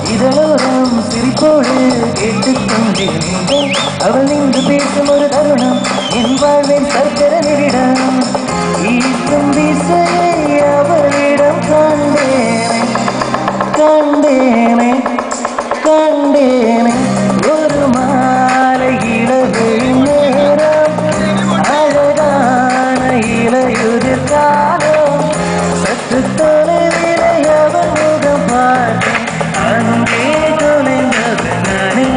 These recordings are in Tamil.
இதழோரம் சிரிப்போடு கேட்டுக்கொண்டே நின்றேன் அவள் நின்று பேசும் ஒரு தருணம் என் வாழ்வின் சர்க்கர நிமிடம் ஈர்க்கும் திசையை அவளிடம் கண்டேனே கண்டேனே கண்டேனே ஒரு மாலை இளவு நேரம் அழகான இளையுதிர் காலம் சற்று தொலைவிலே அவன் முகம் பார்த்தேன் அங்கே தொலைந்தது நானே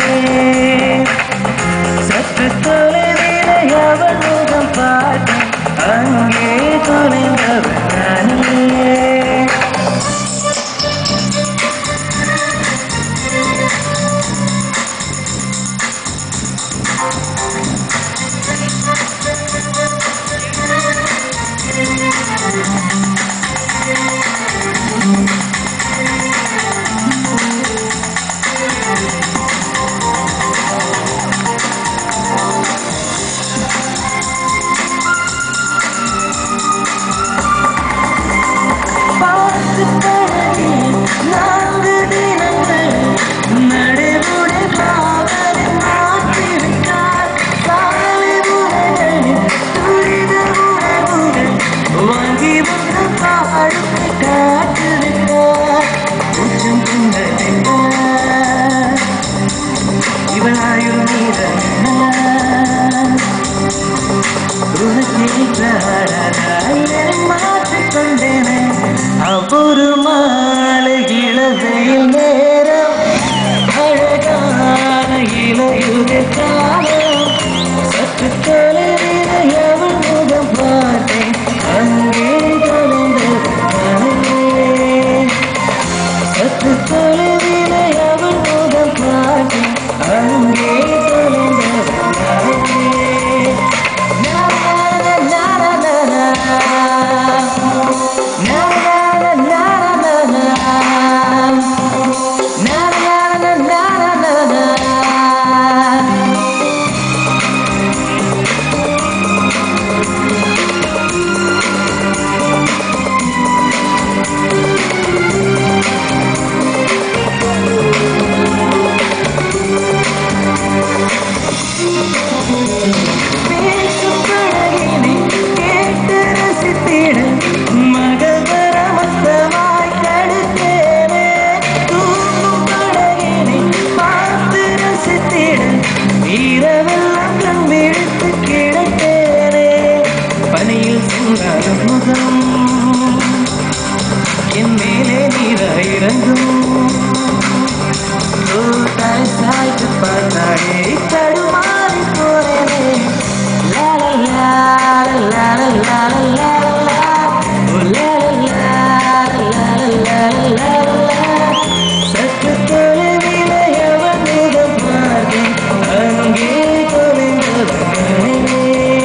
சற்று தொலைவிலே அவன் முகம் பார்த்தேன் அங்கே தொலைந்தது நானே பார்த்து பழகி நான்கு தினங்கள் நடுவுடை பாவலை மாற்றிவிட்டார் காலை உரைகளில் துரித உணவுகள் வாங்கி வந்து பாடுத்தை காட்டுவிட்டார் உச்சம் கொண்டதிட்டார் இவளாயுள் மீதன மாற்றிக்கொண்டேனே அவ்வொரு மாலை இளதையில் நேரம் அழகான இளையுது காலம் சற்று தொலைவிலே அவன் முகம் பார்த்தேன் அங்கே தொலைந்தது நானே. சற்று தொலைவிலே அவன் முகம் பார்த்தேன் அங்கே தொலைந்தது நானே. பேசும் பழகினை கேட்டு ரசித்திட மகபரமத்தமாய் தடுத்தேனே தூங்கும் படகினை பார்த்து ரசித்திட இரவெல்லாம் கண் விழித்து கிடத்தேனே பனியில் சூடாகும் முகம் என் மேலே நீராய் இறங்கும் தாய் சாய்த்து பார்த்தாயே தடுமாறி போனேனே லா லா லா லா லா லா லா லா ஓ லா லா லா லா லா லா லா சற்று தொலைவிலே அவன் முகம் பார்த்தேன் அங்கே தொலைந்தது நானே.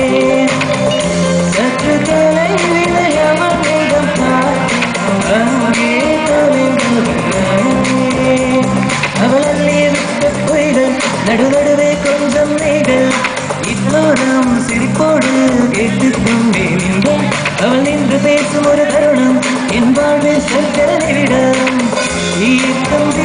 சற்று தொலைவிலே அவன் முகம் பார்த்தேன் அங்கே தொலைந்தது நானே. அவளல்லி விட்ட பொய்கள் நடுநடுவே கொஞ்சம் நெய்கள் இத்தோறும் சிரிப்போடு கேட்டுக்கொண்டே நின்றேன் அவள் நின்று பேசும் ஒரு தருணம் என் வாழ்வில் சங்கர நிமிடம் ஈர்க்கும்